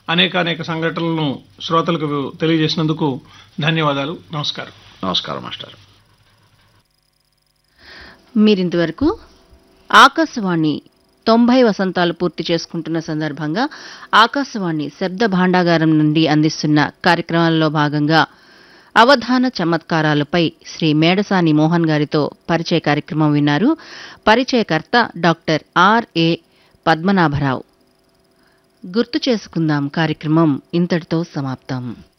అనేక అనేక సంఘటనలను శ్రోతలకు తెలియజేసినందుకు ధన్యవాదాలు నమస్కారం నమస్కారం మాస్టర్ మీరింతవరకు ఆకాశవాణి తొంభై వసంతాలు పూర్తి చేసుకుంటున్న సందర్భంగా ఆకాశవాణి శబ్ద భాండాగారం నుండి అందిస్తున్న కార్యక్రమాల్లో భాగంగా అవధాన చమత్కారాలపై శ్రీ మేడసాని మోహన్ గారితో పరిచయ కార్యక్రమం విన్నారు పరిచయకర్త డాక్టర్ ఆర్ఏ పద్మనాభరావు గుర్తు చేసుకుందాం కార్యక్రమం ఇంతటితో సమాప్తం